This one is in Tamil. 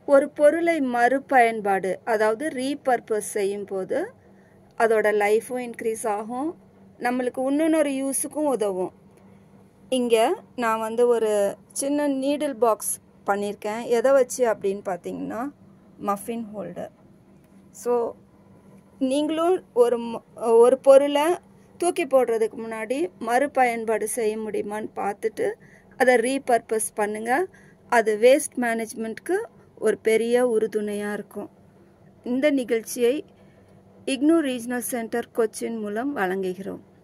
ஒரு பொருளை மறுபயன்பாடு அதாவது ரீபர்பஸ் செய்யும்போது அதோட லைஃப்பும் இன்க்ரீஸ் ஆகும் நம்மளுக்கு இன்னொரு யூஸுக்கும் உதவும் இங்கே நான் வந்து ஒரு சின்ன நீடில் பாக்ஸ் பண்ணியிருக்கேன் எதை வச்சு அப்படின்னு பார்த்தீங்கன்னா மஃபின் ஹோல்டர் ஸோ நீங்களும் ஒரு ம- ஒரு பொருளை தூக்கி போடுறதுக்கு முன்னாடி மறுபயன்பாடு செய்ய முடியுமான்னு பார்த்துட்டு அதை ரீபர்பஸ் பண்ணுங்கள் அது வேஸ்ட் மேனேஜ்மெண்ட்க்கு ஒரு பெரிய உறுதுணையாக இருக்கும் இந்த நிகழ்ச்சியை இக்னூ ரீஜனல் சென்டர் கொச்சின் மூலம் வழங்குகிறோம்